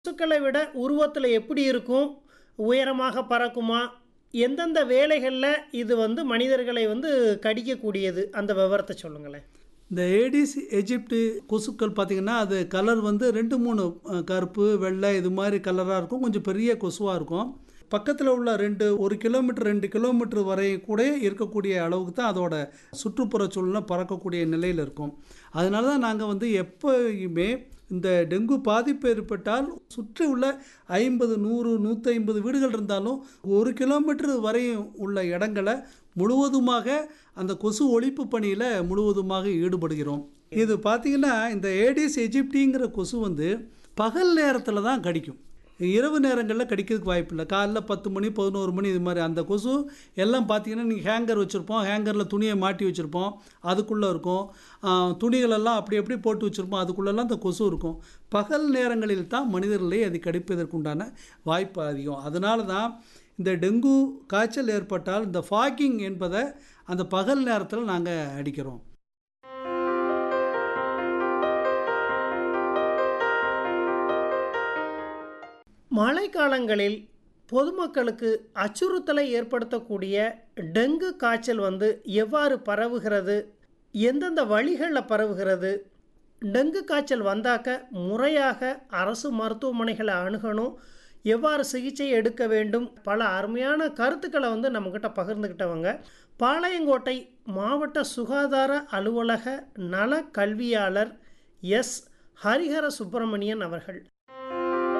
கொசுக்களை விட உருவத்தில் எப்படி இருக்கும் உயரமாக பறக்குமா எந்தெந்த வேலைகளில் இது வந்து மனிதர்களை வந்து கடிக்கக்கூடியது அந்த விவரத்தை சொல்லுங்களேன் இந்த ஏடிஸ் எஜிப்டு கொசுக்கள் பார்த்திங்கன்னா அது கலர் வந்து ரெண்டு மூணு அஹ், கருப்பு வெள்ளை இது மாதிரி கலராக இருக்கும் கொஞ்சம் பெரிய கொசுவாக இருக்கும் பக்கத்தில் உள்ள ரெண்டு ஒரு கிலோமீட்டர் ரெண்டு கிலோமீட்டர் வரை கூட இருக்கக்கூடிய அளவுக்கு தான் அதோட சுற்றுப்புற சூழ்நிலை பறக்கக்கூடிய நிலையில் இருக்கும் அதனால தான் நாங்கள் வந்து எப்பயுமே இந்த டெங்கு பாதிப்பு ஏற்பட்டால் சுற்றி உள்ள ஐம்பது நூறு நூற்றி ஐம்பது வீடுகள் இருந்தாலும் ஒரு கிலோமீட்டர் வரையும் உள்ள இடங்களை முழுவதுமாக அந்த கொசு ஒழிப்பு பணியில் முழுவதுமாக ஈடுபடுகிறோம் இது பார்த்திங்கன்னா இந்த ஏடிஸ் எஜிப்டிங்கிற கொசு வந்து பகல் நேரத்தில் தான் கடிக்கும் இரவு நேரங்களில் கடிக்கிறதுக்கு வாய்ப்பு இல்லை காலைல பத்து மணி பதினோரு மணி இது மாதிரி அந்த கொசு எல்லாம் பார்த்தீங்கன்னா நீங்கள் ஹேங்கர் வச்சுருப்போம் ஹேங்கரில் துணியை மாட்டி வச்சுருப்போம் அதுக்குள்ளே இருக்கும் ஆஹ், துணிகளெல்லாம் அப்படி அப்படி போட்டு வச்சுருப்போம் அதுக்குள்ளெல்லாம் அந்த கொசு இருக்கும் பகல் நேரங்களில் தான் மனிதர்களை அது கடிப்பதற்குண்டான வாய்ப்பு அதிகம் அதனால தான் இந்த டெங்கு காய்ச்சல் ஏற்பட்டால் இந்த ஃபாகிங் என்பதை அந்த பகல் நேரத்தில் நாங்கள் அடிக்கிறோம் மழைக்காலங்களில் பொதுமக்களுக்கு அச்சுறுத்தலை ஏற்படுத்தக்கூடிய டெங்கு காய்ச்சல் வந்து எவ்வாறு பரவுகிறது எந்தெந்த வழிகளில் பரவுகிறது டெங்கு காய்ச்சல் வந்தாக்க முறையாக அரசு மருத்துவமனைகளை அணுகணும் எவ்வாறு சிகிச்சை எடுக்க வேண்டும் பல அருமையான கருத்துக்களை வந்து நம்மக்கிட்ட பகிர்ந்துக்கிட்டவங்க பாளையங்கோட்டை மாவட்ட சுகாதார அலுவலக நல கல்வியாளர் எஸ் ஹரிஹர சுப்பிரமணியன் அவர்கள்